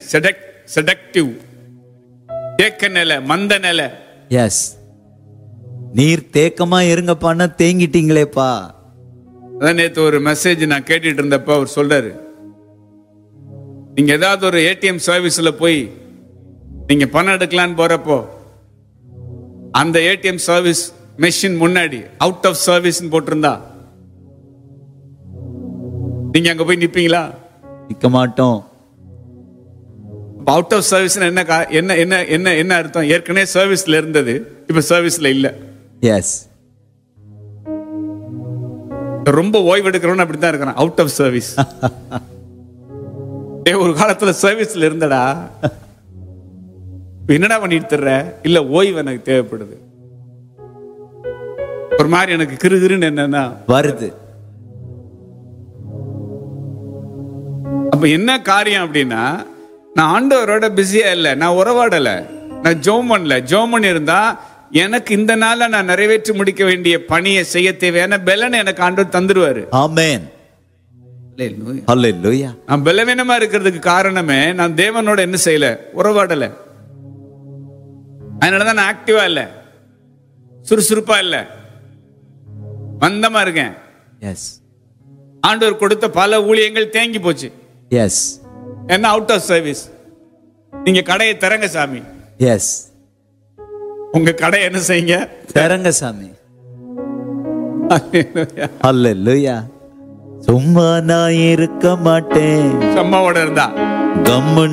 செடக் seductive தேக்க நிலை மந்த நிலை எஸ் நீர் தேக்கமா இருங்கப்பான்னா தேங்கிட்டீங்களேப்பா அதான் நேத்து ஒரு மெசேஜ் நான் கேட்டுட்டு இருந்தப்ப அவர் சொல்றாரு நீங்க ஏதாவது ஒரு ஏடிஎம் சர்வீஸ்ல போய் நீங்க பணம் எடுக்கலான்னு போறப்போ அந்த ஏடிஎம் சர்வீஸ் மெஷின் முன்னாடி அவுட் ஆஃப் சர்வீஸ் போட்டிருந்தா நீங்க அங்க போய் நிப்பீங்களா நிக்க மாட்டோம் அவுட் ஆஃப் சர்வீஸ் என்ன கா- என்ன என்ன என்ன என்ன அர்த்தம் ஏற்கனவே சர்வீஸ்ல இருந்தது இப்ப சர்வீஸ்ல இல்ல எஸ் ரொம்ப ஓய்வு எடுக்கிறவன் அப்படித்தான் இருக்கிறான் அவுட் ஆஃப் சர்வீஸ் ஒரு காலத்துல சர்வீஸ்ல இருந்தடா இப்ப என்னடா பண்ணிட்டு தர்ற இல்ல ஓய்வு எனக்கு தேவைப்படுது ஒரு மாதிரி எனக்கு கிறுகிறுன்னு என்னன்னா வருது அப்ப என்ன காரியம் அப்படின்னா நான் ஆண்டவரோட பிஸியா இல்ல நான் உறவாடல நான் ஜோம் பண்ணல ஜோம் பண்ணி இருந்தா எனக்கு இந்த நாள்ல நான் நிறைவேற்றி முடிக்க வேண்டிய பணியை செய்ய தேவையான பெலனை எனக்கு ஆண்டவர் தந்துருவாரு ஆமென் Hallelujah. ஹalleluya நான் பலவீனமா இருக்கிறதுக்கு காரணமே நான் தேவனோட என்ன செய்யல உறவாடல அதனாலதான் நான் ஆக்டிவா இல்ல சுறுசுறுப்பா இல்ல மந்தமா இருக்கேன் எஸ் ஆண்டவர் கொடுத்த பல ஊழியங்கள் தேங்கி போச்சு எஸ் என்ன அவுட் ஆஃப் சர்வீஸ் நீங்க கடையை திறங்க சாமி எஸ் உங்க கடை என்ன செய்யுங்க தரங்க சாமி ஹalleluya சும்மா நான் இருக்க மாட்டேன் சம்மாவோட இருந்தா கம்மு